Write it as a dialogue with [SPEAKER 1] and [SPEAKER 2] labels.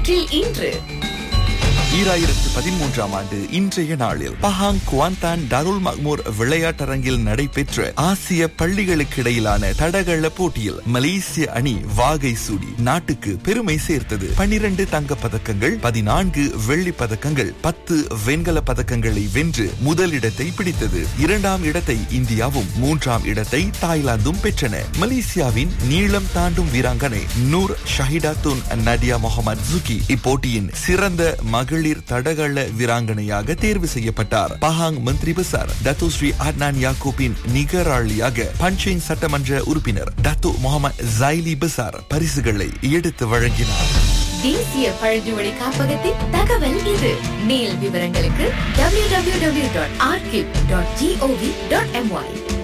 [SPEAKER 1] வரலாற்றில் இன்று
[SPEAKER 2] ஈராயிரத்து பதிமூன்றாம் ஆண்டு இன்றைய நாளில் பஹாங் குவாந்தான் டருல் மக்மூர் விளையாட்டரங்கில் நடைபெற்ற ஆசிய பள்ளிகளுக்கு இடையிலான தடகள போட்டியில் மலேசிய அணி வாகை சூடி நாட்டுக்கு பெருமை சேர்த்தது பனிரண்டு தங்க பதக்கங்கள் பதினான்கு வெள்ளி பதக்கங்கள் பத்து வெண்கல பதக்கங்களை வென்று முதலிடத்தை பிடித்தது இரண்டாம் இடத்தை இந்தியாவும் மூன்றாம் இடத்தை தாய்லாந்தும் பெற்றன மலேசியாவின் நீளம் தாண்டும் வீராங்கனை நூர் ஷஹிடாத்துன் நடியா முகமது ஜுகி இப்போட்டியின் சிறந்த மகளிர் தடகள வீராங்கனையாக தேர்வு செய்யப்பட்டார் பஹாங் மந்திரி பசார் டத்து ஸ்ரீ அட்னான் யாக்கூப்பின் நிகராளியாக பஞ்சிங் சட்டமன்ற உறுப்பினர் டத்து முகமது ஜைலி பசார் பரிசுகளை எடுத்து வழங்கினார்
[SPEAKER 1] தேசிய பழங்குடி காப்பகத்தின் தகவல் இது மேல் விவரங்களுக்கு www.archive.gov.my